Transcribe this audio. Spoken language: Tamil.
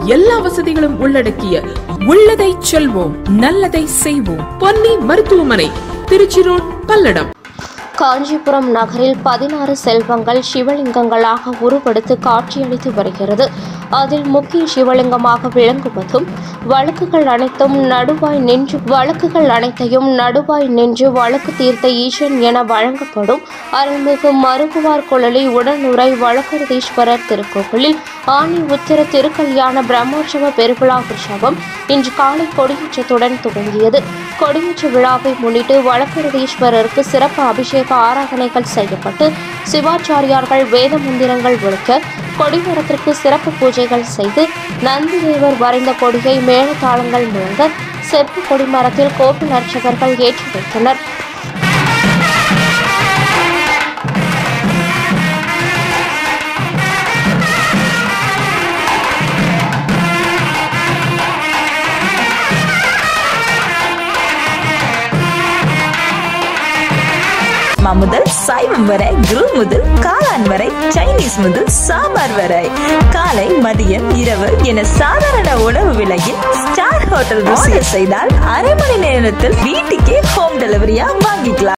எல்லா வசதிகளும் உள்ளடக்கிய உள்ளதை செல்வோம் நல்லதை செய்வோம் பொன்னி மருத்துவமனை திருச்சி ரோட் பல்லடம் காஞ்சிபுரம் நகரில் பதினாறு செல்வங்கள் சிவலிங்கங்களாக உருவெடுத்து காட்சியளித்து வருகிறது அதில் முக்கிய சிவலிங்கமாக விளங்குவதும் வழக்குகள் அனைத்தும் நடுவாய் நின்று வழக்குகள் அனைத்தையும் நடுவாய் நின்று வழக்கு தீர்த்த ஈசன் என வழங்கப்படும் அருள்மிகு மருகுவார் குழலி உடனுரை வழக்கரதீஸ்வரர் திருக்கோவிலில் ஆணி உத்திர திருக்கல்யாண பிரம்மோற்சவ பெருவிழா உற்சவம் இன்று காலை கொடியேற்றத்துடன் துவங்கியது கொடியேற்ற விழாவை முன்னிட்டு வழக்கரதீஸ்வரருக்கு சிறப்பு அபிஷேக ஆராதனைகள் செய்யப்பட்டு சிவாச்சாரியார்கள் வேத மந்திரங்கள் ஒழிக்க கொடிமரத்திற்கு சிறப்பு பூஜைகள் செய்து நந்தி தேவர் வரைந்த கொடியை மேளதாளங்கள் முழங்க செப்பு கொடிமரத்தில் கோவில் அர்ச்சகர்கள் ஏற்றி வைத்தனர் மா முதல் சைவம் வரை குரு முதல் காளான் வரை சைனீஸ் முதல் சாம்பார் வரை காலை மதியம் இரவு என சாதாரண உணவு விலையில் ஸ்டார் ஹோட்டல் ருசியை செய்தால் அரை மணி நேரத்தில் வீட்டுக்கே ஹோம் டெலிவரியா வாங்கிக்கலாம்